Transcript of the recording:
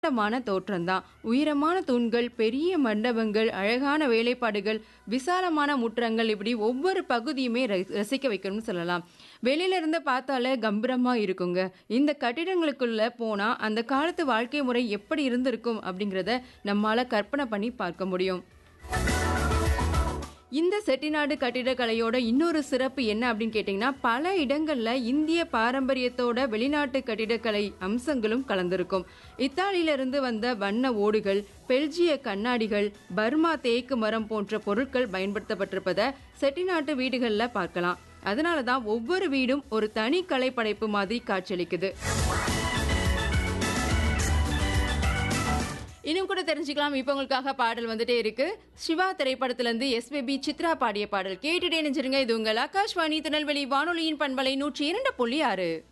மான தோற்றம்தான் உயரமான தூண்கள் பெரிய மண்டபங்கள் அழகான வேலைப்பாடுகள் விசாலமான முற்றங்கள் இப்படி ஒவ்வொரு பகுதியுமே ரசி- ரசிக்க வைக்கணும்னு சொல்லலாம் வெளியில இருந்து பார்த்தாலே கம்பீரமா இருக்குங்க இந்த கட்டிடங்களுக்குள்ள போனா அந்த காலத்து வாழ்க்கை முறை எப்படி இருந்திருக்கும் அப்படிங்கிறத நம்மால கற்பனை பண்ணி பார்க்க முடியும் இந்த செட்டிநாடு கட்டிடக்கலையோட இன்னொரு சிறப்பு என்ன அப்படின்னு கேட்டிங்கன்னா பல இடங்கள்ல இந்திய பாரம்பரியத்தோட வெளிநாட்டு கட்டிடக்கலை அம்சங்களும் கலந்திருக்கும் இத்தாலியிலிருந்து வந்த வண்ண ஓடுகள் பெல்ஜிய கண்ணாடிகள் பர்மா தேக்கு மரம் போன்ற பொருட்கள் பயன்படுத்தப்பட்டிருப்பதை செட்டிநாட்டு வீடுகள்ல பார்க்கலாம் அதனால தான் ஒவ்வொரு வீடும் ஒரு தனி கலைப்படைப்பு மாதிரி காட்சியளிக்குது இன்னும் கூட தெரிஞ்சுக்கலாம் இப்போ உங்களுக்காக பாடல் வந்துட்டே இருக்கு சிவா திரைப்படத்துல இருந்து எஸ்பிபி சித்ரா பாடிய பாடல் கேட்டுட்டே நினைச்சிருங்க இது உங்கள் ஆகாஷ்வாணி திருநெல்வேலி வானொலியின் பண்பலை நூற்றி இரண்டு புள்ளி ஆறு